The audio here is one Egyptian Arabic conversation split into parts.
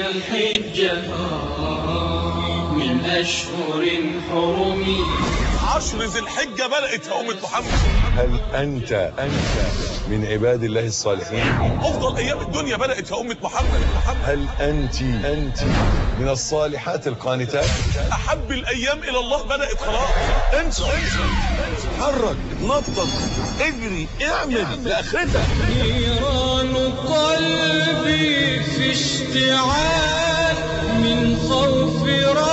الحجة من أشهر حرم عشر ذي الحجة بدأت يا أمة محمد هل أنت أنت من عباد الله الصالحين أفضل أيام الدنيا بدأت يا أمة محمد محمد هل أنت أنت من الصالحات القانتات أحب الأيام إلى الله بدأت خلاص انسى حرك نطط اجري اعمل لاخرتك نيران قلبي في اشتعال من خوف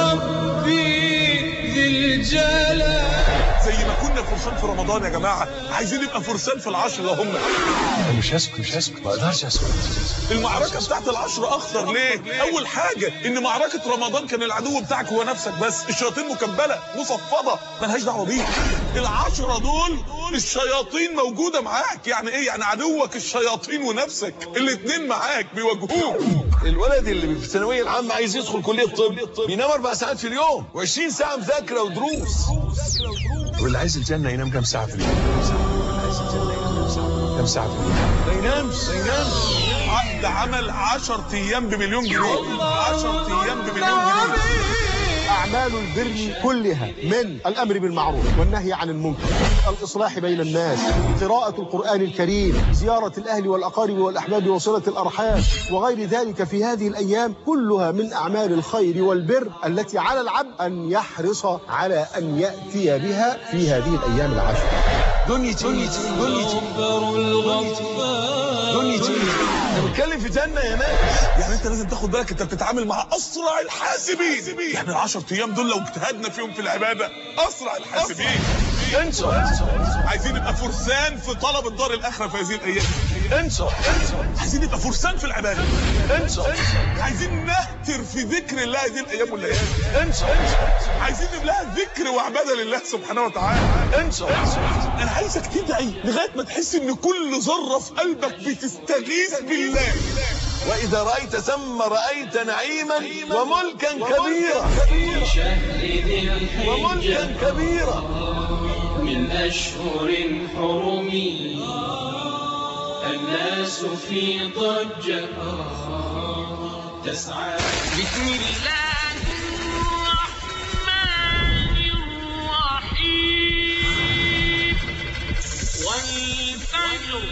ربي ذي الجلال زي ما كنا فرسان في رمضان يا جماعة عايزين نبقى فرسان في العشر ده هم انا مش هسكت مش هسكت ما اقدرش اسكت المعركة بتاعت العشر أخطر ليه؟ أول حاجة إن معركة رمضان كان العدو بتاعك هو نفسك بس الشياطين مكبلة مصفدة ملهاش دعوة بيك العشرة دول الشياطين موجودة معاك يعني إيه؟ يعني عدوك الشياطين ونفسك الاتنين معاك بيواجهوك الولد اللي في الثانويه العامه عايز يدخل كليه طب بينام اربع ساعات في اليوم و20 ساعه مذاكره ودروس واللي عايز الجنه ينام كام ساعه في اليوم عايز الجنه ينام كام ساعه كام ساعه في اليوم ما ينامش ما ينامش عقد عمل 10 أيام بمليون جنيه 10 أيام بمليون جنيه أعمال البر كلها من الأمر بالمعروف والنهي عن المنكر الإصلاح بين الناس قراءة القرآن الكريم زيارة الأهل والأقارب والأحباب وصلة الأرحام وغير ذلك في هذه الأيام كلها من أعمال الخير والبر التي على العبد أن يحرص على أن يأتي بها في هذه الأيام العشر دنيتي دنيتي دنيتي غفر الغفار دنيتي انا بتكلم في جنه يا ناس يعني انت لازم تاخد بالك انت بتتعامل مع اسرع الحاسبين يعني ال10 ايام دول لو اجتهدنا فيهم في العباده اسرع الحاسبين انسى عايزين نبقى فرسان في طلب الدار الاخره في هذه الايام انسى عايزين نبقى فرسان في العباده انسى عايزين نهتر في ذكر الله هذه الايام والليالي انسى عايزين نبقى ذكر وعباده لله سبحانه وتعالى انسى انا عايزك تدعي لغايه ما تحس ان كل ذره في قلبك بتستغيث بالله واذا رايت ثم رايت نعيما وملكا كبيرا في شهر ذي وملكا الحجة كبيرا من أشهر حرم الناس في ضجة تسعى بسم الله الرحمن الرحيم والفجر